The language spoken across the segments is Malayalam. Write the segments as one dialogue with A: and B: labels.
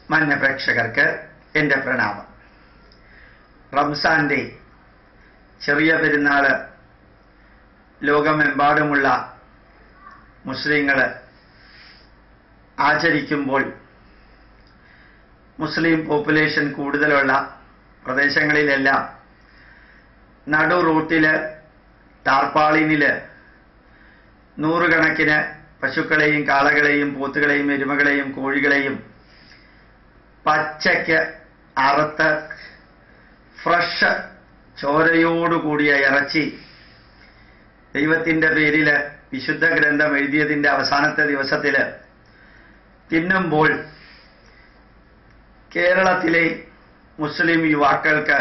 A: മാന്യ പ്രേക്ഷകർക്ക് എൻ്റെ പ്രണാമം റംസാന്റെ ചെറിയ പെരുന്നാള് ലോകമെമ്പാടുമുള്ള മുസ്ലിങ്ങൾ ആചരിക്കുമ്പോൾ മുസ്ലിം പോപ്പുലേഷൻ കൂടുതലുള്ള പ്രദേശങ്ങളിലെല്ലാം നടു റൂട്ടില് ടാർപ്പാളിനില് നൂറുകണക്കിന് പശുക്കളെയും കാളകളെയും പോത്തുകളെയും എരുമകളെയും കോഴികളെയും പച്ചയ്ക്ക് അറുത്ത് ഫ്രഷ് ചോരയോടുകൂടിയ ഇറച്ചി ദൈവത്തിന്റെ പേരില് വിശുദ്ധ ഗ്രന്ഥം എഴുതിയതിന്റെ അവസാനത്തെ ദിവസത്തില് തിന്നുമ്പോൾ കേരളത്തിലെ മുസ്ലിം യുവാക്കൾക്ക്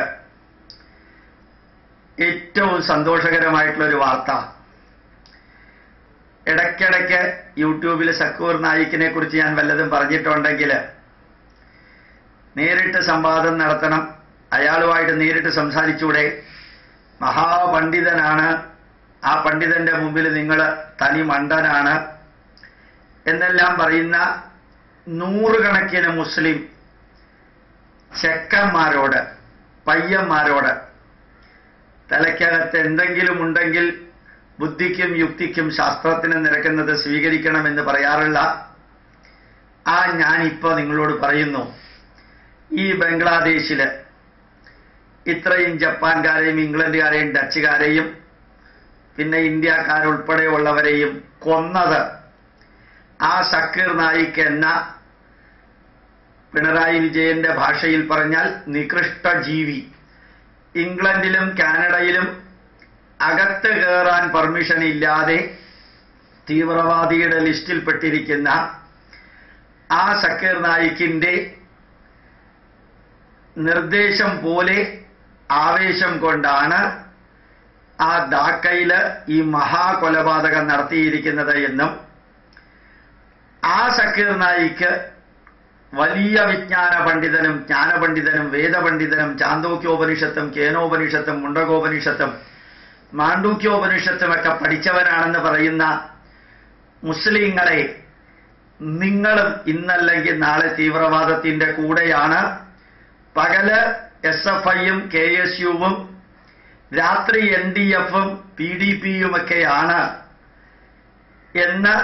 A: ഏറ്റവും സന്തോഷകരമായിട്ടുള്ള ഒരു വാർത്ത ഇടയ്ക്കിടയ്ക്ക് യൂട്യൂബിൽ സക്കൂർ നായിക്കിനെ കുറിച്ച് ഞാൻ വല്ലതും പറഞ്ഞിട്ടുണ്ടെങ്കിൽ നേരിട്ട് സംവാദം നടത്തണം അയാളുമായിട്ട് നേരിട്ട് സംസാരിച്ചൂടെ മഹാപണ്ഡിതനാണ് ആ പണ്ഡിതന്റെ മുമ്പിൽ നിങ്ങൾ തനി മണ്ടനാണ് എന്നെല്ലാം പറയുന്ന നൂറുകണക്കിന് മുസ്ലിം ചെക്കന്മാരോട് പയ്യന്മാരോട് തലയ്ക്കകത്ത് എന്തെങ്കിലും ഉണ്ടെങ്കിൽ ബുദ്ധിക്കും യുക്തിക്കും ശാസ്ത്രത്തിനും നിരക്കുന്നത് സ്വീകരിക്കണമെന്ന് പറയാറുള്ള ആ ഞാനിപ്പോ നിങ്ങളോട് പറയുന്നു ഈ ബംഗ്ലാദേശില് ഇത്രയും ജപ്പാൻകാരെയും ഇംഗ്ലണ്ടുകാരെയും ഡച്ചുകാരെയും പിന്നെ ഇന്ത്യക്കാരുൾപ്പെടെയുള്ളവരെയും കൊന്നത് ആ സക്കീർ നായിക് എന്ന പിണറായി വിജയന്റെ ഭാഷയിൽ പറഞ്ഞാൽ നികൃഷ്ട ജീവി ഇംഗ്ലണ്ടിലും കാനഡയിലും അകത്ത് കയറാൻ പെർമിഷൻ ഇല്ലാതെ തീവ്രവാദിയുടെ ലിസ്റ്റിൽപ്പെട്ടിരിക്കുന്ന ആ സക്കീർ നായിക്കിന്റെ നിർദ്ദേശം പോലെ ആവേശം കൊണ്ടാണ് ആ ധാക്കയില് ഈ മഹാകൊലപാതകം നടത്തിയിരിക്കുന്നത് എന്നും ആ സക്കീർ നായിക്ക് വലിയ വിജ്ഞാന പണ്ഡിതനും ജ്ഞാനപണ്ഡിതനും വേദപണ്ഡിതനും ചാന്തോക്യോപനിഷത്തും കേനോപനിഷത്തും മുണ്ടകോപനിഷത്തും മാണ്ഡൂക്യോപനിഷത്തുമൊക്കെ പഠിച്ചവനാണെന്ന് പറയുന്ന മുസ്ലിങ്ങളെ നിങ്ങളും ഇന്നല്ലെങ്കിൽ നാളെ തീവ്രവാദത്തിന്റെ കൂടെയാണ് പകല് എസ് എഫ് ഐയും കെ എസ് യുവും രാത്രി എൻ ഡി എഫും പി ഡി പിയുമൊക്കെയാണ് എന്ന്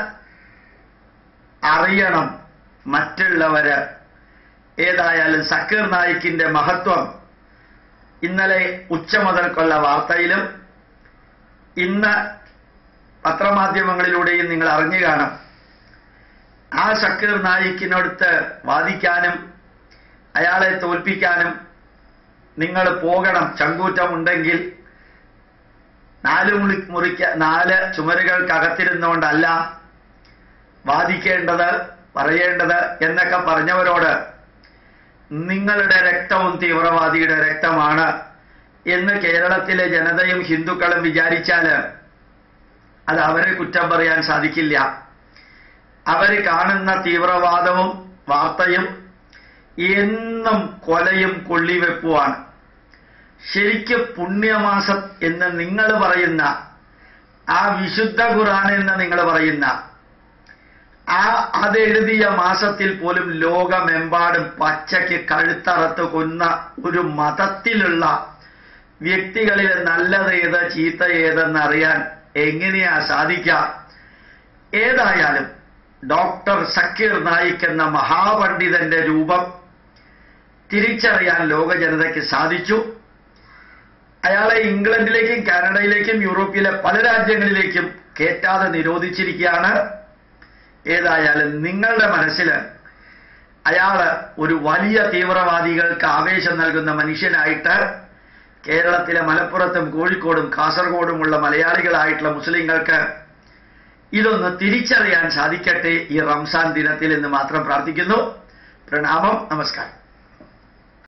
A: അറിയണം മറ്റുള്ളവര് ഏതായാലും സക്കീർ നായിക്കിന്റെ മഹത്വം ഇന്നലെ ഉച്ച മുതൽക്കുള്ള വാർത്തയിലും ഇന്ന് പത്രമാധ്യമങ്ങളിലൂടെയും നിങ്ങൾ അറിഞ്ഞു കാണും ആ സക്കീർ നായിക്കിനടുത്ത് വാദിക്കാനും അയാളെ തോൽപ്പിക്കാനും നിങ്ങൾ പോകണം ചങ്കൂറ്റമുണ്ടെങ്കിൽ നാല് മുറി മുറിക്ക നാല് ചുമരുകൾക്കകത്തിരുന്നുകൊണ്ടല്ല വാദിക്കേണ്ടത് പറയേണ്ടത് എന്നൊക്കെ പറഞ്ഞവരോട് നിങ്ങളുടെ രക്തവും തീവ്രവാദിയുടെ രക്തമാണ് എന്ന് കേരളത്തിലെ ജനതയും ഹിന്ദുക്കളും വിചാരിച്ചാല് അത് അവരെ കുറ്റം പറയാൻ സാധിക്കില്ല അവര് കാണുന്ന തീവ്രവാദവും വാർത്തയും എന്നും കൊലയും കൊള്ളിവെപ്പുമാണ് ശരിക്ക് പുണ്യമാസം എന്ന് നിങ്ങൾ പറയുന്ന ആ വിശുദ്ധ ഖുർആൻ എന്ന് നിങ്ങൾ പറയുന്ന ആ അതെഴുതിയ മാസത്തിൽ പോലും ലോകമെമ്പാടും പച്ചയ്ക്ക് കഴുത്തറത്ത് കൊന്ന ഒരു മതത്തിലുള്ള വ്യക്തികളിൽ നല്ലത് ഏത് ചീത്ത ഏതെന്ന് അറിയാൻ എങ്ങനെയാ സാധിക്കാം ഏതായാലും ഡോക്ടർ സക്കീർ നായിക് എന്ന മഹാപണ്ഡിതന്റെ രൂപം തിരിച്ചറിയാൻ ലോക ജനതയ്ക്ക് സാധിച്ചു അയാളെ ഇംഗ്ലണ്ടിലേക്കും കാനഡയിലേക്കും യൂറോപ്പിലെ പല രാജ്യങ്ങളിലേക്കും കേറ്റാതെ നിരോധിച്ചിരിക്കുകയാണ് ഏതായാലും നിങ്ങളുടെ മനസ്സിൽ അയാള് ഒരു വലിയ തീവ്രവാദികൾക്ക് ആവേശം നൽകുന്ന മനുഷ്യനായിട്ട് കേരളത്തിലെ മലപ്പുറത്തും കോഴിക്കോടും കാസർഗോഡുമുള്ള മലയാളികളായിട്ടുള്ള മുസ്ലിങ്ങൾക്ക് ഇതൊന്ന് തിരിച്ചറിയാൻ സാധിക്കട്ടെ ഈ റംസാൻ ദിനത്തിൽ എന്ന് മാത്രം പ്രാർത്ഥിക്കുന്നു പ്രണാമം നമസ്കാരം